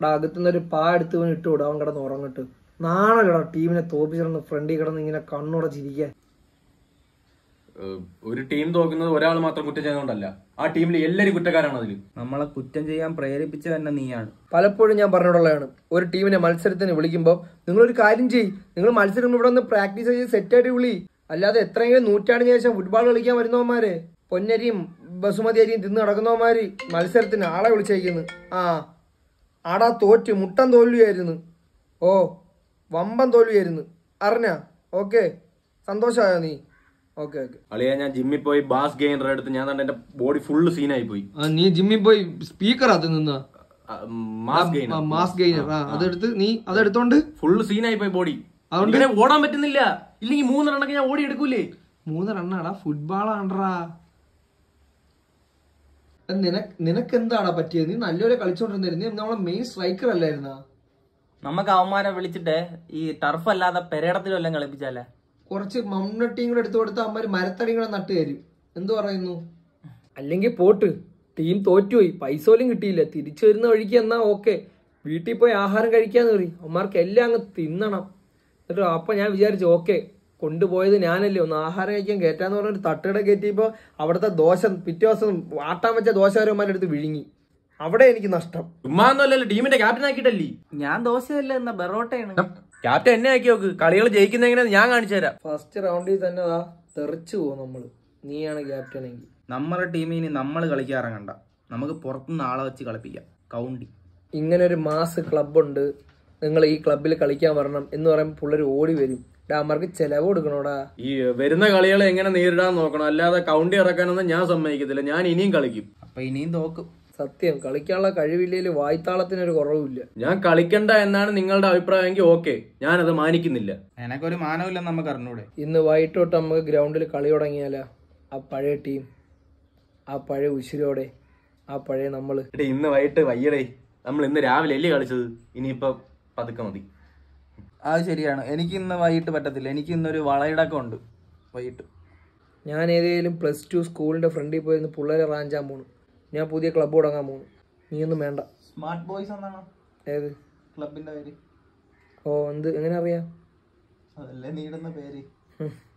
എടാ അകത്തുനിന്ന് ഒരു പാ എടുത്ത് ഇവന് ഇട്ട് വിടും അവൻ കിടന്ന് ഉറങ്ങിട്ട് നാണല്ലടാ ടീമിനെ തോപ്പിച്ചിടന്ന് ഫ്രണ്ടിൽ കിടന്ന് ഇങ്ങനെ കണ്ണുടച്ചിരിക്കാൻ ഏഹ്, ഒരു ടീം തോക്കുന്നത് ഒരാൾ മാത്രം കുറ്റം ചെയ്യുന്നതുകൊണ്ടല്ല ആ ടീമിൽ എല്ലാവരും കുറ്റക്കാരാണ് അതിൽ നമ്മളെ കുറ്റം ചെയ്യാൻ പ്രേരിപ്പിച്ച തന്നെ നീയാണ് പലപ്പോഴും ഞാൻ പറഞ്ഞിട്ടുള്ളതാണ് ഒരു ടീമിനെ മത്സരത്തിന് വിളിക്കുമ്പോൾ നിങ്ങളൊരു കാര്യം ചെയ്യ് നിങ്ങൾ മത്സരം ഇവിടെ ഒന്ന് പ്രാക്ടീസ് ചെയ്ത് സെറ്റായിട്ട് വിളി അല്ലാതെ എത്രയെങ്കിലും നൂറ്റാണ്ടിന് ശേഷം ഫുട്ബോൾ കളിക്കാൻ വരുന്നവന്മാര് പൊന്നരിയും ബസുമതി അരിയും തിന്ന് നടക്കുന്നവന്മാര് മത്സരത്തിന് ആളെ വിളിച്ചേക്കുന്നു ആ ആടാ തോറ്റ് മുട്ടൻ തോൽവിയായിരുന്നു ഓ വമ്പൻ തോൽവിയായിരുന്നു അറിഞ്ഞ ഓക്കെ സന്തോഷമായോ നീ ഓക്കെ ഓക്കെ അളിയാ ഞാൻ ജിമ്മിൽ പോയി ബാസ് ഗെയിനർ എടുത്ത് ഞാൻ കണ്ട എന്റെ ബോഡി ഫുള്ള് സീനായി പോയി നീ ജിമ്മിൽ പോയി സ്പീക്കർ അത് നിന്ന് ആ, മാസ് ഗെയിനർ മാസ് ഗെയിനർ ആ അതെടുത്ത് നീ അതെടുത്തോണ്ട് ഫുള്ള് സീനായി പോയി ബോഡി അതുകൊണ്ട്? ഇങ്ങനെ ഓടാൻ പറ്റുന്നില്ല ഇല്ലെങ്കിൽ മൂന്ന് റണ്ണൊക്കെ ഞാൻ ഓടി എടുക്കൂലേ മൂന്ന് റണ്ണാടാ ഫുട്ബോളാണ്ടാ നിനക്ക് നിനക്ക് എന്താടാ പറ്റിയത് നീ നല്ലപോലെ കളിച്ചോണ്ടിരുന്നായിരുന്നു നീ നമ്മളെ മെയിൻ സ്ട്രൈക്കർ അല്ലായിരുന്നാ നമുക്ക് അവന്മാരെ വിളിച്ചിട്ട് ഈ ടർഫ് അല്ലാതെ പെരേടത്തിലും എല്ലാം കളിപ്പിച്ചാലേ കുറച്ച് മണ്ണട്ടിയും കൂടെ എടുത്തു കൊടുത്ത അമ്മ മരത്തടിയും കൂടെ നട്ട് തരും എന്തു പറയുന്നു അല്ലെങ്കിൽ പോട്ട് ടീം തോറ്റുപോയി പൈസ പോലും കിട്ടിയില്ല തിരിച്ചു വരുന്ന വഴിക്ക് എന്നാ ഓക്കെ വീട്ടിൽ പോയി ആഹാരം കഴിക്കാന്ന് പറയും അമ്മമാർക്ക് എല്ലാം അങ്ങ് തിന്നണം എന്നിട്ട് അപ്പൊ ഞാൻ വിചാരിച്ചു ഓക്കെ കൊണ്ടുപോയത് ഞാനല്ലേ ഒന്ന് ആഹാരം കഴിക്കാൻ കയറ്റാന്ന് പറഞ്ഞൊരു തട്ടുകട കയറ്റിയപ്പോ അവിടുത്തെ ദോശ പിറ്റേ ദിവസം വാട്ടാൻ വെച്ച ദോശകാരന്മാരുടെ അടുത്ത് വിഴുങ്ങി അവിടെ എനിക്ക് നഷ്ടം ചുമ്മാന്നല്ലല്ലോ ടീമിന്റെ ക്യാപ്റ്റൻ ആക്കിയിട്ടല്ലേ ഞാൻ ദോശയല്ല എന്ന ബെറോട്ടയാണ് ക്യാപ്റ്റൻ എന്നെ ആക്കി നോക്ക് കളികൾ ജയിക്കുന്ന എങ്ങനെയാന്ന് ഞാൻ കാണിച്ചു തരാം ഫസ്റ്റ് റൗണ്ടിൽ തന്നെ ദാ തെറിച്ചു പോകും നമ്മള് നീയാണ് ക്യാപ്റ്റൻ എങ്കിൽ നമ്മുടെ ടീമിന് നമ്മൾ കളിക്കാറങ്ങണ്ട നമുക്ക് പുറത്തുനിന്ന് ആളെ വെച്ച് കളിപ്പിക്കാം കൗണ്ടി ഇങ്ങനെ ഒരു മാസ് ക്ലബുണ്ട് നിങ്ങൾ ഈ ക്ലബിൽ കളിക്കാൻ വരണം എന്ന് പറയുമ്പോൾ പിള്ളേർ ഓടി വരും ഡാമർക്ക് ചെലവ് കൊടുക്കണോടാ ഈ വരുന്ന കളികളെ എങ്ങനെ നേരിടാൻ നോക്കണം അല്ലാതെ കൗണ്ടി ഇറക്കാനൊന്നും ഞാൻ സമ്മതിക്കത്തില്ല ഞാൻ ഇനിയും കളിക്കും അപ്പൊ ഇനിയും തോക്കും സത്യം കളിക്കാനുള്ള കഴിവില്ലേല് വായ്ത്താളത്തിനൊരു കുറവില്ല ഞാൻ കളിക്കണ്ട എന്നാണ് നിങ്ങളുടെ അഭിപ്രായമെങ്കിൽ ഓക്കെ ഞാനത് മാനിക്കുന്നില്ല എനക്കൊരു മാനവില്ലെന്ന് നമുക്ക് അറിഞ്ഞൂടെ ഇന്ന് വൈകിട്ട് തൊട്ട് നമുക്ക് ഗ്രൗണ്ടിൽ കളി തുടങ്ങിയാലാ ആ പഴയ ടീം ആ പഴയ ഉശിരോടെ ആ പഴയ നമ്മള് എടേ ഇന്ന് വൈകിട്ട് വയ്യടേ നമ്മൾ ഇന്ന് രാവിലെ അല്ലേ കളിച്ചത് ഇനിയിപ്പോ പതുക്കെ മതി അത് ശരിയാണ് എനിക്ക് ഇന്ന് വൈകിട്ട് പറ്റത്തില്ല എനിക്ക് ഇന്നൊരു വളയിടക്കം ഉണ്ട് വൈകിട്ട് ഞാൻ ഏതെങ്കിലും പ്ലസ് ടു സ്കൂളിന്റെ ഫ്രണ്ടിൽ പോയിരുന്ന് പിള്ളേരെ റാഞ്ചാൻ പോണു ഞാൻ പുതിയ ക്ലബ്ബ് തുടങ്ങാൻ പോണു നീയൊന്നും വേണ്ട സ്മാർട്ട് ബോയ്സ് എന്നാണ് ഏത് ക്ലബിന്റെ പേര് ഓ എന്ത് എങ്ങനെ അറിയാം അതല്ലേ നീടുന്ന പേര് ഹും.